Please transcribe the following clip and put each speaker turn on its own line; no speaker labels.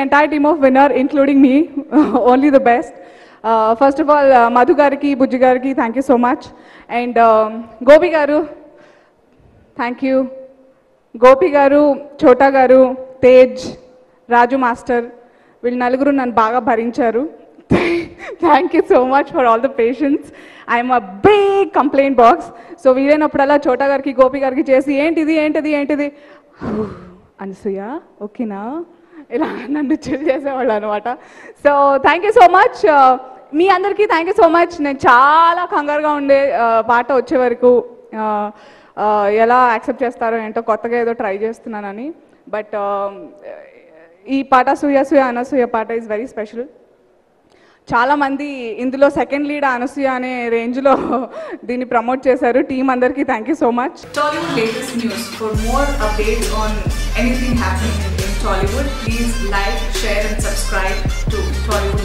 Entire team of winner including me only the best first of all Madhu గారికి బుజ్జి గారికి thank you so much and Gopi గారు thank you Gopi గారు ఛోటా గారు తేజ్ రాజు master వీళ్ళు నలుగురు నన్ను బాగా భరించారు thank you so much for all the patience I'm a big complaint box so వీలైనప్పుడల్లా ఛోటా గారికి గోపి గారికి చేసి ఏంటిది ఏంటిది ఏంటిది అనసూయ ఓకేనా ఇలా నన్ను చిల్ చేసేవాళ్ళు అనమాట so thank you so much మీ అందరికీ థ్యాంక్ యూ సో మచ్ నేను చాలా కంగారుగా ఉండే ఆ, పాట వచ్చే వరకు ఆ, ఆ, ఎలా యాక్సెప్ట్ చేస్తారో ఏంటో కొత్తగా ఏదో ట్రై చేస్తున్నానని బట్ ఈ పాట సూయ సూయ అనసూయ పాట ఈజ్ వెరీ స్పెషల్ చాలా మంది ఇందులో సెకండ్ లీడ్ అనసూయ అనే రేంజ్లో దీన్ని ప్రమోట్ చేశారు టీం అందరికీ thank you so much
Tollywood latest news. For more updates on anything happening in Tollywood, please like, share, and subscribe to Tollywood.